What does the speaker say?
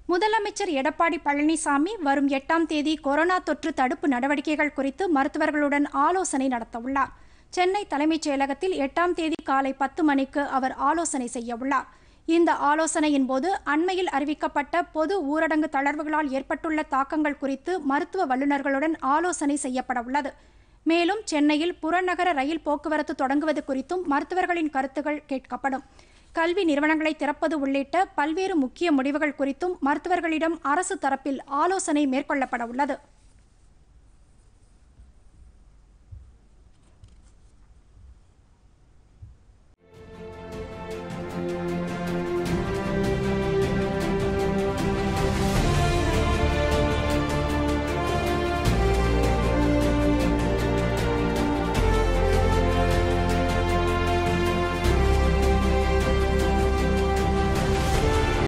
முதலமைச்சர் எடப்பாடி பழனிசாமி வரும் எட்டாம் தேதி கொரோனா தொற்று தடுப்பு நடவடிக்கைகள் குறித்து மருத்துவர்களுடன் ஆலோசனை நடத்தவுள்ளார் சென்னை தலைமைச் செயலகத்தில் எட்டாம் தேதி காலை பத்து மணிக்கு அவர் ஆலோசனை செய்யவுள்ளார் இந்த ஆலோசனையின் போது அண்மையில் அறிவிக்கப்பட்ட பொது ஊரடங்கு தளர்வுகளால் ஏற்பட்டுள்ள தாக்கங்கள் குறித்து மருத்துவ வல்லுநர்களுடன் ஆலோசனை செய்யப்பட உள்ளது மேலும் சென்னையில் புறநகர ரயில் போக்குவரத்து தொடங்குவது குறித்தும் மருத்துவர்களின் கருத்துகள் கேட்கப்படும் கல்வி நிறுவனங்களை திறப்பது உள்ளிட்ட பல்வேறு முக்கிய முடிவுகள் குறித்தும் மருத்துவர்களிடம் அரசு தரப்பில் ஆலோசனை மேற்கொள்ளப்பட உள்ளது